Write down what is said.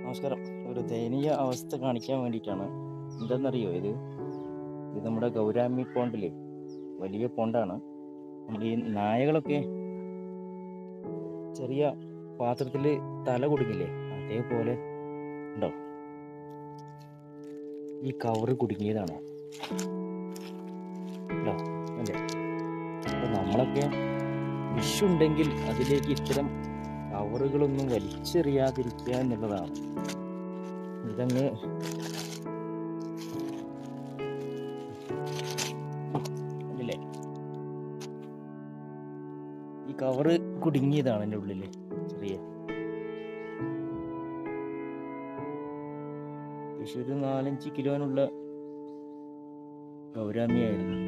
നമസ്കാരം ഒരു ദയനീയ അവസ്ഥ കാണിക്കാൻ വേണ്ടിയിട്ടാണ് എന്തെന്നറിയോ ഇത് ഇത് നമ്മുടെ ഗൗരാമി പോണ്ടില് വലിയ പോണ്ടാണ് നമ്മൾ ഈ നായകളൊക്കെ ചെറിയ പാത്രത്തിൽ തല കുടുങ്ങില്ലേ അതേപോലെ ഉണ്ടോ ഈ കവറ് കുടുങ്ങിയതാണ് ഉണ്ടോ അല്ലേ അപ്പൊ നമ്മളൊക്കെ വിഷ് ഉണ്ടെങ്കിൽ അതിലേക്ക് ഇത്തരം കവറുകളൊന്നും വലിച്ചെറിയാതിരിക്കുക എന്നുള്ളതാണ് ഇതങ്ങ് അല്ലേ ഈ കവറ് കുടുങ്ങിയതാണ് എൻ്റെ ഉള്ളില് ചെറിയ ഏകദേശം ഒരു നാലഞ്ച് കിലോനുള്ള ഗൗരാമിയായിരുന്നു